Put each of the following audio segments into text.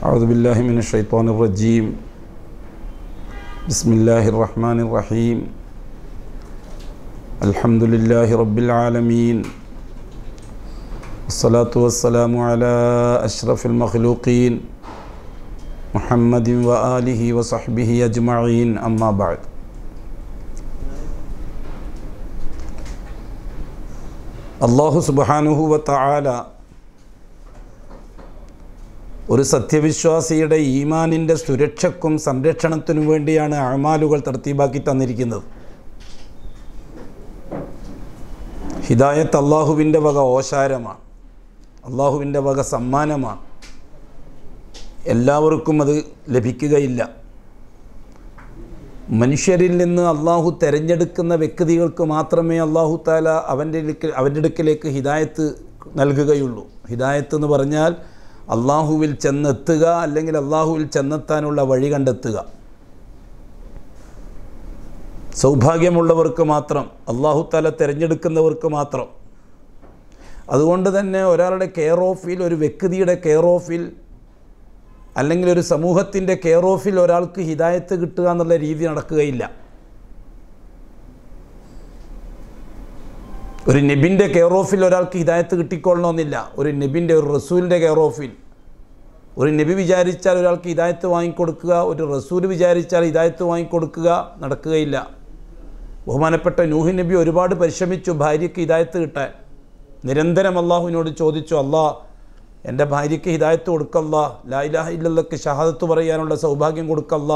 أعوذ بالله من الشيطان الرجيم بسم الله الرحمن الرحيم الحمد لله رب العالمين والصلاة والسلام على أشرف المخلوقين محمد وآله وصحبه أجمعين أما بعد അള്ളാഹു സുബാനുഹുവ താല ഒരു സത്യവിശ്വാസിയുടെ ഈമാനിൻ്റെ സുരക്ഷക്കും സംരക്ഷണത്തിനും വേണ്ടിയാണ് അമാലുകൾ തർത്തീബാക്കി തന്നിരിക്കുന്നത് ഹിദായത്ത് അള്ളാഹുവിൻ്റെ വക ഓശാരമാണ് അള്ളാഹുവിൻ്റെ വക സമ്മാനമാണ് എല്ലാവർക്കും അത് ലഭിക്കുകയില്ല മനുഷ്യരിൽ നിന്ന് അള്ളാഹു തിരഞ്ഞെടുക്കുന്ന വ്യക്തികൾക്ക് മാത്രമേ അള്ളാഹു താല അവൻ്റെ അടുക്കൽ അവൻ്റെ അടുക്കലേക്ക് ഹിദായത്ത് നൽകുകയുള്ളൂ ഹിദായത്ത് എന്ന് പറഞ്ഞാൽ അള്ളാഹുവിൽ ചെന്നെത്തുക അല്ലെങ്കിൽ അള്ളാഹുവിൽ ചെന്നെത്താനുള്ള വഴി കണ്ടെത്തുക സൗഭാഗ്യമുള്ളവർക്ക് മാത്രം അള്ളാഹു താല തിരഞ്ഞെടുക്കുന്നവർക്ക് മാത്രം അതുകൊണ്ട് തന്നെ ഒരാളുടെ കെയർ ഓഫിൽ ഒരു വ്യക്തിയുടെ കെയർ ഓഫിൽ അല്ലെങ്കിൽ ഒരു സമൂഹത്തിൻ്റെ കെയർ ഓഫിൽ ഒരാൾക്ക് ഹിദായത്ത് കിട്ടുക എന്നുള്ള രീതി നടക്കുകയില്ല ഒരു നെബിൻ്റെ കെയർ ഓഫിൽ ഒരാൾക്ക് ഹിദായത്ത് കിട്ടിക്കൊള്ളണമെന്നില്ല ഒരു നെബിൻ്റെ ഒരു റസൂലിൻ്റെ കെയർ ഓഫിൽ ഒരു നബി വിചാരിച്ചാൽ ഒരാൾക്ക് ഹിദായത്ത് വാങ്ങിക്കൊടുക്കുക ഒരു റസൂൽ വിചാരിച്ചാൽ ഹിദായത്ത് വാങ്ങിക്കൊടുക്കുക നടക്കുകയില്ല ബഹുമാനപ്പെട്ട നൂഹി നബി ഒരുപാട് പരിശ്രമിച്ചു ഭാര്യയ്ക്ക് ഹിദായത്ത് കിട്ടാൻ നിരന്തരം അള്ളാഹുവിനോട് ചോദിച്ചു അള്ളാഹ് എൻ്റെ ഭാര്യയ്ക്ക് ഹിദായത്ത് കൊടുക്കല്ല ലായിലാഹ ഇല്ലല്ലക്ക് ഷഹാദത്ത് പറയാനുള്ള സൗഭാഗ്യം കൊടുക്കല്ല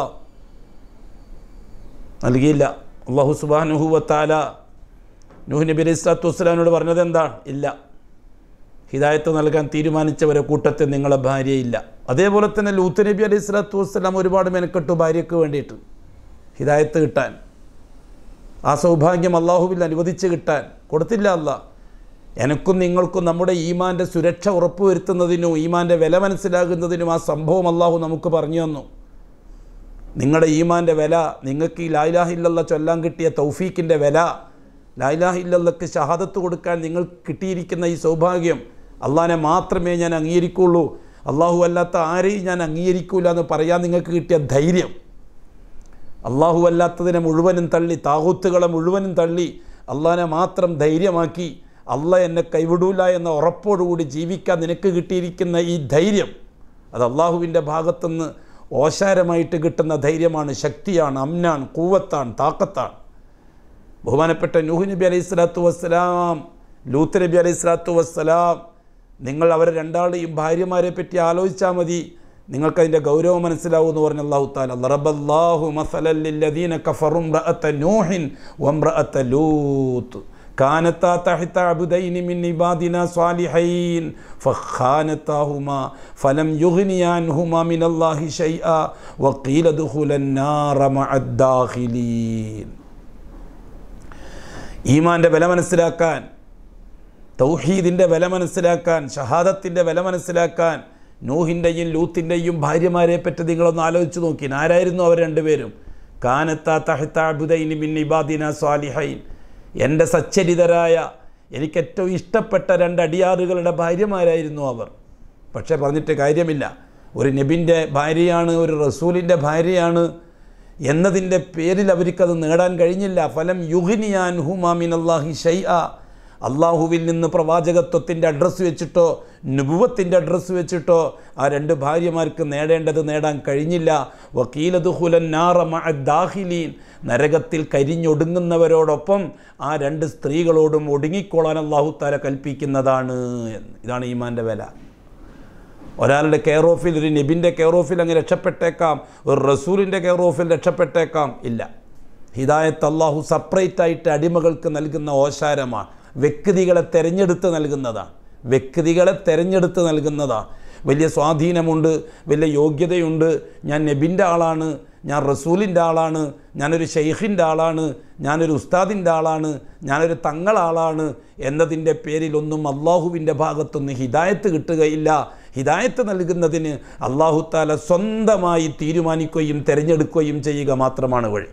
നൽകിയില്ല അള്ളാഹു സുബാനുഹുവത്താല നൂഹ് നബി അലൈഹി സ്വലാത്തു വസ്സലാമിനോട് പറഞ്ഞത് എന്താണ് ഇല്ല ഹിദായത്ത് നൽകാൻ തീരുമാനിച്ചവരെ കൂട്ടത്തിൽ നിങ്ങളെ ഭാര്യയില്ല അതേപോലെ തന്നെ ലൂത്ത് നബി അലൈഹി സ്വലാത്തു വസ്സലാം ഒരുപാട് മെനക്കെട്ടു ഭാര്യയ്ക്ക് വേണ്ടിയിട്ട് ഹിദായത്ത് കിട്ടാൻ ആ സൗഭാഗ്യം അള്ളാഹുവിൽ അനുവദിച്ച് കിട്ടാൻ കൊടുത്തില്ല അള്ളാഹ് എനക്കും നിങ്ങൾക്കും നമ്മുടെ ഈമാൻ്റെ സുരക്ഷ ഉറപ്പുവരുത്തുന്നതിനും ഈമാൻ്റെ വില മനസ്സിലാകുന്നതിനും ആ സംഭവം അള്ളാഹു നമുക്ക് പറഞ്ഞു തന്നു നിങ്ങളുടെ ഈമാൻ്റെ വില നിങ്ങൾക്ക് ഈ ലായിലാഹില്ല ചൊല്ലാൻ കിട്ടിയ തൗഫീക്കിൻ്റെ വില ലായിലാഹില്ലക്ക് ഷഹാദത്ത് കൊടുക്കാൻ നിങ്ങൾക്ക് കിട്ടിയിരിക്കുന്ന ഈ സൗഭാഗ്യം അള്ളാഹിനെ മാത്രമേ ഞാൻ അംഗീകരിക്കുള്ളൂ അള്ളാഹു അല്ലാത്ത ആരെയും ഞാൻ അംഗീകരിക്കൂല എന്ന് പറയാൻ നിങ്ങൾക്ക് കിട്ടിയ ധൈര്യം അള്ളാഹു അല്ലാത്തതിനെ മുഴുവനും തള്ളി താകൂത്തുകളെ മുഴുവനും തള്ളി അള്ളാഹിനെ മാത്രം ധൈര്യമാക്കി അല്ല എന്നെ കൈവിടൂല എന്ന ഉറപ്പോടുകൂടി ജീവിക്കാൻ നിനക്ക് കിട്ടിയിരിക്കുന്ന ഈ ധൈര്യം അത് അള്ളാഹുവിൻ്റെ ഭാഗത്തുനിന്ന് ഓശാരമായിട്ട് കിട്ടുന്ന ധൈര്യമാണ് ശക്തിയാണ് അമ്നാണ് കൂവത്താണ് താക്കത്താണ് ബഹുമാനപ്പെട്ട നൂഹ് നബി അലൈഹി സ്വലാത്തു വസ്സലാം ലൂത്ത് നബി അലൈഹി സ്വലാത്തു വസ്സലാം നിങ്ങൾ അവരെ രണ്ടാളെയും ഭാര്യമാരെ പറ്റി ആലോചിച്ചാൽ മതി നിങ്ങൾക്കതിൻ്റെ ഗൗരവം മനസ്സിലാവും എന്ന് പറഞ്ഞ അള്ളാഹു താല ലറബല്ലാഹു മസലല്ലദീന കഫറും റഅത്ത നൂഹിൻ വംറഅത്ത ലൂത്ത് كانتا تحت عبدين من عبادنا صالحين فخانتاهما فلم يغني عنهما من الله شيئا وقيل ادخلا النار مع الداخلين ഈമാൻ്റെ വില മനസ്സിലാക്കാൻ തൗഹീദിൻ്റെ വില മനസ്സിലാക്കാൻ ഷഹാദത്തിൻ്റെ വില മനസ്സിലാക്കാൻ നൂഹിൻ്റെയും ലൂത്തിൻ്റെയും ഭാര്യമാരെ പറ്റി നിങ്ങളൊന്ന് ആലോചിച്ച് നോക്കി ആരായിരുന്നു അവർ രണ്ടുപേരും കാനത്ത തഹത്ത അബുദൈനി മിൻ ഇബാദിന സ്വാലിഹൈൻ എൻ്റെ സച്ചരിതരായ എനിക്കേറ്റവും ഇഷ്ടപ്പെട്ട രണ്ട് അടിയാറുകളുടെ ഭാര്യമാരായിരുന്നു അവർ പക്ഷേ പറഞ്ഞിട്ട് കാര്യമില്ല ഒരു നബിൻ്റെ ഭാര്യയാണ് ഒരു റസൂലിൻ്റെ ഭാര്യയാണ് എന്നതിൻ്റെ പേരിൽ അവർക്കത് നേടാൻ കഴിഞ്ഞില്ല ഫലം യുഹിനിയാൻ ഹുമാമിൻ അള്ളാഹി ഷൈ ആ അള്ളാഹുവിൽ നിന്ന് പ്രവാചകത്വത്തിൻ്റെ അഡ്രസ്സ് വെച്ചിട്ടോ നുപുവത്തിൻ്റെ അഡ്രസ്സ് വെച്ചിട്ടോ ആ രണ്ട് ഭാര്യമാർക്ക് നേടേണ്ടത് നേടാൻ കഴിഞ്ഞില്ല വക്കീലതുഹുലൻ ദാഹിലീൻ നരകത്തിൽ കരിഞ്ഞൊടുങ്ങുന്നവരോടൊപ്പം ആ രണ്ട് സ്ത്രീകളോടും ഒടുങ്ങിക്കൊള്ളാൻ അള്ളാഹു താല കൽപ്പിക്കുന്നതാണ് ഇതാണ് ഈമാൻ്റെ വില ഒരാളുടെ കെയർ ഓഫിൽ ഒരു നബിൻ്റെ കെയർ ഓഫിൽ അങ്ങ് രക്ഷപ്പെട്ടേക്കാം ഒരു റസൂലിൻ്റെ കെയർ ഓഫിൽ രക്ഷപ്പെട്ടേക്കാം ഇല്ല ഹിദായത്ത് അള്ളാഹു സെപ്പറേറ്റ് ആയിട്ട് അടിമകൾക്ക് നൽകുന്ന ഓശാരമാണ് വ്യക്തികളെ തിരഞ്ഞെടുത്ത് നൽകുന്നതാണ് വ്യക്തികളെ തിരഞ്ഞെടുത്ത് നൽകുന്നതാണ് വലിയ സ്വാധീനമുണ്ട് വലിയ യോഗ്യതയുണ്ട് ഞാൻ നബിൻ്റെ ആളാണ് ഞാൻ റസൂലിൻ്റെ ആളാണ് ഞാനൊരു ഷെയ്ഖിൻ്റെ ആളാണ് ഞാനൊരു ഉസ്താദിൻ്റെ ആളാണ് ഞാനൊരു തങ്ങളാളാണ് എന്നതിൻ്റെ പേരിലൊന്നും അള്ളാഹുവിൻ്റെ ഭാഗത്തൊന്നും ഹിദായത്ത് കിട്ടുകയില്ല ഹിദായത്ത് നൽകുന്നതിന് അള്ളാഹു താല സ്വന്തമായി തീരുമാനിക്കുകയും തിരഞ്ഞെടുക്കുകയും ചെയ്യുക മാത്രമാണ് വഴി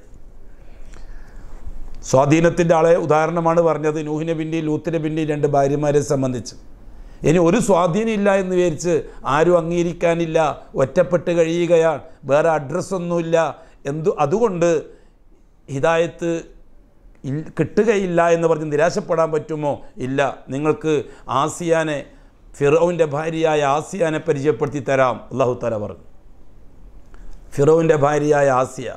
സ്വാധീനത്തിൻ്റെ ആളെ ഉദാഹരണമാണ് പറഞ്ഞത് നൂഹ് നബിൻ്റെയും ലൂത്ത് നബിൻ്റെയും രണ്ട് ഭാര്യമാരെ സംബന്ധിച്ച് ഇനി ഒരു സ്വാധീനം ഇല്ല എന്ന് വിചാരിച്ച് ആരും അംഗീകരിക്കാനില്ല ഒറ്റപ്പെട്ട് കഴിയുകയാണ് വേറെ അഡ്രസ്സൊന്നുമില്ല എന്തു അതുകൊണ്ട് ഹിദായത്ത് ഇൽ- കിട്ടുകയില്ല എന്ന് പറഞ്ഞ് നിരാശപ്പെടാൻ പറ്റുമോ ഇല്ല നിങ്ങൾക്ക് ആസിയാനെ ഫിറോവിൻ്റെ ഭാര്യയായ ആസിയാനെ പരിചയപ്പെടുത്തി തരാം അള്ളാഹു തല പറഞ്ഞു ഫിറോവിൻ്റെ ഭാര്യയായ ആസിയ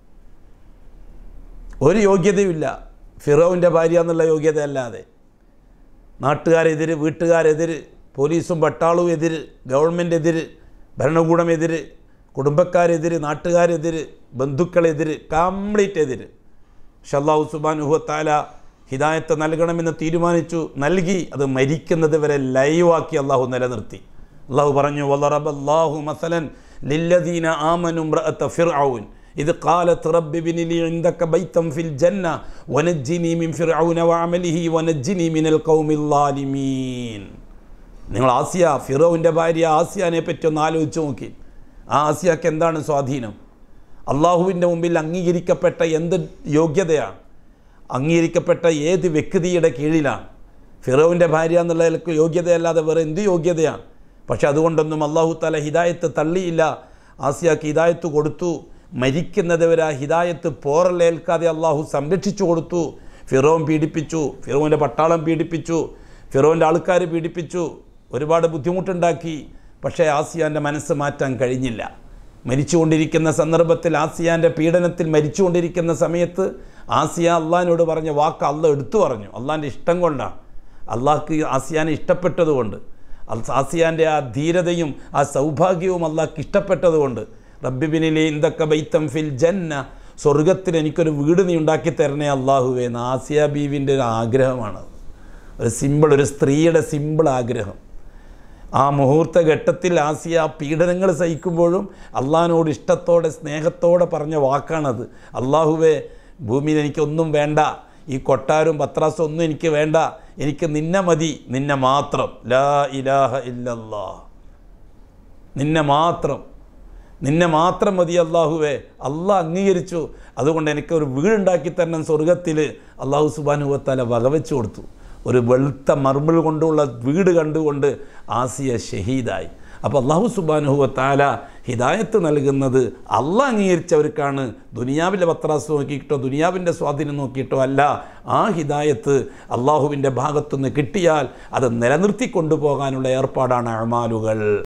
ഒരു യോഗ്യതയുമില്ല ഫിറോവിൻ്റെ ഭാര്യ എന്നുള്ള യോഗ്യതയല്ലാതെ നാട്ടുകാരെതിര് വീട്ടുകാരെതിര് പോലീസും പട്ടാളവും എതിര് ഗവൺമെൻറ് എതിര് ഭരണകൂടം എതിര് കുടുംബക്കാരെതിര് നാട്ടുകാരെതിര് ബന്ധുക്കളെതിര് കംപ്ലീറ്റ് എതിര് ഷല്ലാഹു സുബാനുഹത്താല ഹിദായത്ത് നൽകണമെന്ന് തീരുമാനിച്ചു നൽകി അത് മരിക്കുന്നത് വരെ ലൈവാക്കി അള്ളാഹു നിലനിർത്തി അള്ളാഹു പറഞ്ഞു വല്ലറബല്ലാഹു മസലൻ ലില്ലദീന ആമനു മ്രഅത്ത ഫിർഔൻ ഇത് قالت رب ابن لي عندك بيتا في الجنة ونجني من فرعون وعمله ونجني من القوم الظالمين നിങ്ങൾ ആസിയ ഫിറോവിൻ്റെ ഭാര്യ ആസിയാനെ പറ്റി ഒന്ന് ആലോചിച്ച് നോക്കി ആ ആസിയക്ക് എന്താണ് സ്വാധീനം അള്ളാഹുവിൻ്റെ മുമ്പിൽ അംഗീകരിക്കപ്പെട്ട എന്ത് യോഗ്യതയാണ് അംഗീകരിക്കപ്പെട്ട ഏത് വ്യക്തിയുടെ കീഴിലാണ് ഫിറോവിൻ്റെ ഭാര്യ എന്നുള്ളതിലേക്ക് യോഗ്യതയല്ലാതെ വേറെ എന്ത് യോഗ്യതയാണ് പക്ഷെ അതുകൊണ്ടൊന്നും അള്ളാഹു തല ഹിദായത്ത് തള്ളിയില്ല ആസിയാക്ക് ഹിദായത്ത് കൊടുത്തു മരിക്കുന്നത് വരെ ആ ഹിദായത്ത് പോറലേൽക്കാതെ അള്ളാഹു സംരക്ഷിച്ചു കൊടുത്തു ഫിറോൻ പീഡിപ്പിച്ചു ഫിറോവിൻ്റെ പട്ടാളം പീഡിപ്പിച്ചു ഫിറോവിൻ്റെ ആൾക്കാർ പീഡിപ്പിച്ചു ഒരുപാട് ബുദ്ധിമുട്ടുണ്ടാക്കി പക്ഷേ ആസിയാൻ്റെ മനസ്സ് മാറ്റാൻ കഴിഞ്ഞില്ല മരിച്ചുകൊണ്ടിരിക്കുന്ന സന്ദർഭത്തിൽ ആസിയാൻ്റെ പീഡനത്തിൽ മരിച്ചുകൊണ്ടിരിക്കുന്ന സമയത്ത് ആസിയ അള്ളഹാനോട് പറഞ്ഞ വാക്ക് അള്ള എടുത്തു പറഞ്ഞു അള്ളാൻ്റെ ഇഷ്ടം കൊണ്ടാണ് അള്ളാഹ്ക്ക് ആസിയാനെ ഇഷ്ടപ്പെട്ടതുകൊണ്ട് അൽ- ആസിയാൻ്റെ ആ ധീരതയും ആ സൗഭാഗ്യവും അള്ളാഹ്ക്ക് ഇഷ്ടപ്പെട്ടതുകൊണ്ട് റബ്ബിബിനിലെ ഇന്തൊക്കെ ബൈത്തം ഫിൽ ജന്ന സ്വർഗത്തിൽ എനിക്കൊരു വീട് നീ ഉണ്ടാക്കി തരണേ അള്ളാഹുവേ എന്ന് ആസിയ ബീവിൻ്റെ ഒരു ആഗ്രഹമാണ് ഒരു സിമ്പിൾ ഒരു സ്ത്രീയുടെ സിമ്പിൾ ആഗ്രഹം ആ മുഹൂർത്ത ഘട്ടത്തിൽ ആസിയ ആ പീഡനങ്ങൾ സഹിക്കുമ്പോഴും അള്ളാഹിനോട് ഇഷ്ടത്തോടെ സ്നേഹത്തോടെ പറഞ്ഞ വാക്കാണത് അള്ളാഹുവേ ഭൂമിയിൽ എനിക്കൊന്നും വേണ്ട ഈ കൊട്ടാരും പത്രാസും ഒന്നും എനിക്ക് വേണ്ട എനിക്ക് നിന്നെ മതി നിന്നെ മാത്രം ലാ ഇലാഹ ഇല്ലല്ലാ നിന്നെ മാത്രം നിന്നെ മാത്രം മതി അള്ളാഹുവേ അള്ളാഹ് അംഗീകരിച്ചു അതുകൊണ്ട് എനിക്ക് ഒരു വീടുണ്ടാക്കി തരണം സ്വർഗത്തിൽ അള്ളാഹു സുബാനുവത്താല വകവെച്ചു കൊടുത്തു ഒരു വെളുത്ത മർമ്മിൾ കൊണ്ടുള്ള വീട് കണ്ടുകൊണ്ട് ആസിയ ഷഹീദായി അപ്പോൾ അള്ളാഹു സുബാനുഹുവത്താല ഹിദായത്ത് നൽകുന്നത് അള്ളാഹ് അംഗീകരിച്ചവർക്കാണ് ദുനിയാവിലെ പത്രാസ് നോക്കിയിട്ടോ ദുനിയാവിൻ്റെ സ്വാധീനം നോക്കിയിട്ടോ അല്ല ആ ഹിദായത്ത് അള്ളാഹുവിൻ്റെ ഭാഗത്തുനിന്ന് കിട്ടിയാൽ അത് നിലനിർത്തി കൊണ്ടുപോകാനുള്ള ഏർപ്പാടാണ് അമാലുകൾ